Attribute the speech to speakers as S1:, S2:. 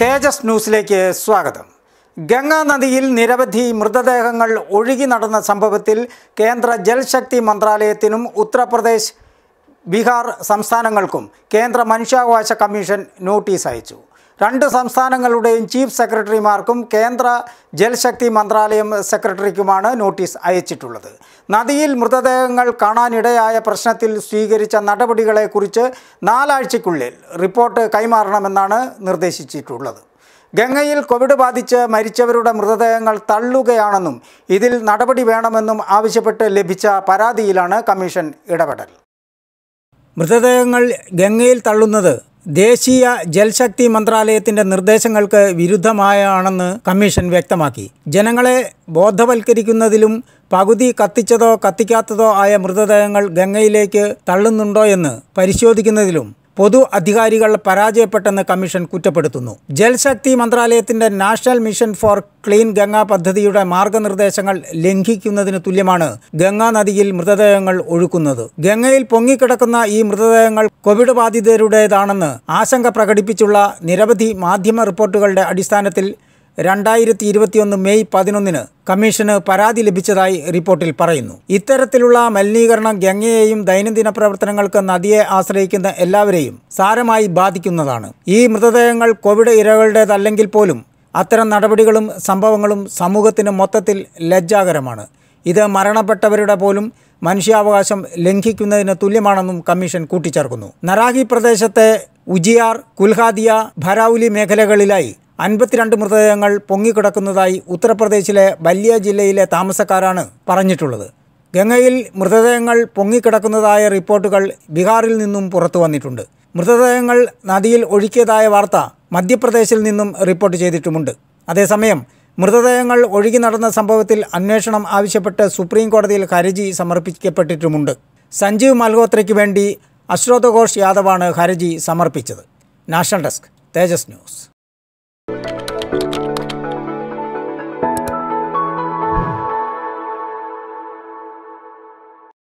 S1: തേജസ് ന്യൂസിലേക്ക് സ്വാഗതം ഗംഗാ നദിയിൽ നിരവധി മൃതദേഹങ്ങൾ ഒഴുകി നടന്ന സംഭവത്തിൽ കേന്ദ്ര ജൽശക്തി മന്ത്രാലയത്തിനും ഉത്തർപ്രദേശ് ബീഹാർ സംസ്ഥാനങ്ങൾക്കും കേന്ദ്ര മനുഷ്യാവകാശ കമ്മീഷൻ നോട്ടീസ് അയച്ചു രണ്ട് സംസ്ഥാനങ്ങളുടെയും ചീഫ് സെക്രട്ടറിമാർക്കും കേന്ദ്ര ജൽശക്തി മന്ത്രാലയം സെക്രട്ടറിക്കുമാണ് നോട്ടീസ് അയച്ചിട്ടുള്ളത് നദിയിൽ മൃതദേഹങ്ങൾ കാണാനിടയായ പ്രശ്നത്തിൽ സ്വീകരിച്ച നടപടികളെക്കുറിച്ച് നാലാഴ്ചയ്ക്കുള്ളിൽ റിപ്പോർട്ട് കൈമാറണമെന്നാണ് നിർദ്ദേശിച്ചിട്ടുള്ളത് ഗംഗയിൽ കോവിഡ് ബാധിച്ച് മരിച്ചവരുടെ മൃതദേഹങ്ങൾ തള്ളുകയാണെന്നും ഇതിൽ നടപടി വേണമെന്നും ആവശ്യപ്പെട്ട് ലഭിച്ച പരാതിയിലാണ് കമ്മീഷൻ ഇടപെടൽ മൃതദേഹങ്ങൾ ഗംഗയിൽ തള്ളുന്നത് ദേശീയ ജൽശക്തി മന്ത്രാലയത്തിന്റെ നിർദ്ദേശങ്ങൾക്ക് വിരുദ്ധമായാണെന്ന് കമ്മീഷൻ വ്യക്തമാക്കി ജനങ്ങളെ ബോധവൽക്കരിക്കുന്നതിലും പകുതി കത്തിച്ചതോ കത്തിക്കാത്തതോ ആയ മൃതദേഹങ്ങൾ ഗംഗയിലേക്ക് തള്ളുന്നുണ്ടോ എന്ന് പരിശോധിക്കുന്നതിലും പൊതു അധികാരികൾ പരാജയപ്പെട്ടെന്ന് കമ്മീഷൻ കുറ്റപ്പെടുത്തുന്നു ജൽശക്തി മന്ത്രാലയത്തിന്റെ national mission for clean Ganga പദ്ധതിയുടെ മാർഗനിർദ്ദേശങ്ങൾ ലംഘിക്കുന്നതിന് തുല്യമാണ് ഗംഗാ നദിയിൽ മൃതദേഹങ്ങൾ ഒഴുക്കുന്നത് ഗംഗയിൽ പൊങ്ങിക്കിടക്കുന്ന ഈ മൃതദേഹങ്ങൾ കോവിഡ് ബാധിതരുടേതാണെന്ന് ആശങ്ക പ്രകടിപ്പിച്ചുള്ള നിരവധി മാധ്യമ റിപ്പോർട്ടുകളുടെ അടിസ്ഥാനത്തിൽ രണ്ടായിരത്തി ഇരുപത്തിയൊന്ന് മെയ് പതിനൊന്നിന് കമ്മീഷന് പരാതി ലഭിച്ചതായി റിപ്പോർട്ടിൽ പറയുന്നു ഇത്തരത്തിലുള്ള മലിനീകരണം ഗംഗയെയും ദൈനംദിന പ്രവർത്തനങ്ങൾക്ക് നദിയെ ആശ്രയിക്കുന്ന എല്ലാവരെയും സാരമായി ബാധിക്കുന്നതാണ് ഈ മൃതദേഹങ്ങൾ കോവിഡ് ഇരകളുടേതല്ലെങ്കിൽ പോലും അത്തരം നടപടികളും സംഭവങ്ങളും സമൂഹത്തിന് മൊത്തത്തിൽ ലജ്ജാകരമാണ് ഇത് മരണപ്പെട്ടവരുടെ പോലും മനുഷ്യാവകാശം ലംഘിക്കുന്നതിന് തുല്യമാണെന്നും കമ്മീഷൻ കൂട്ടിച്ചേർക്കുന്നു നറാഹി പ്രദേശത്തെ ഉജിയാർ കുൽഹാദിയ ഭരൌലി മേഖലകളിലായി അൻപത്തിരണ്ട് മൃതദേഹങ്ങൾ പൊങ്ങിക്കിടക്കുന്നതായി ഉത്തർപ്രദേശിലെ ബല്യ ജില്ലയിലെ താമസക്കാരാണ് പറഞ്ഞിട്ടുള്ളത് ഗംഗയിൽ മൃതദേഹങ്ങൾ പൊങ്ങിക്കിടക്കുന്നതായ റിപ്പോർട്ടുകൾ ബീഹാറിൽ നിന്നും പുറത്തു വന്നിട്ടുണ്ട് മൃതദേഹങ്ങൾ നദിയിൽ ഒഴുക്കിയതായ വാർത്ത മധ്യപ്രദേശിൽ നിന്നും റിപ്പോർട്ട് ചെയ്തിട്ടുമുണ്ട് അതേസമയം മൃതദേഹങ്ങൾ ഒഴുകി നടന്ന സംഭവത്തിൽ അന്വേഷണം ആവശ്യപ്പെട്ട് സുപ്രീം കോടതിയിൽ ഹർജി സമർപ്പിക്കപ്പെട്ടിട്ടുമുണ്ട് സഞ്ജീവ് മൽഹോത്രയ്ക്ക് വേണ്ടി അശ്രോത ഘോഷ് യാദവാണ് ഹർജി സമർപ്പിച്ചത് നാഷണൽ ഡെസ്ക് തേജസ് ന്യൂസ്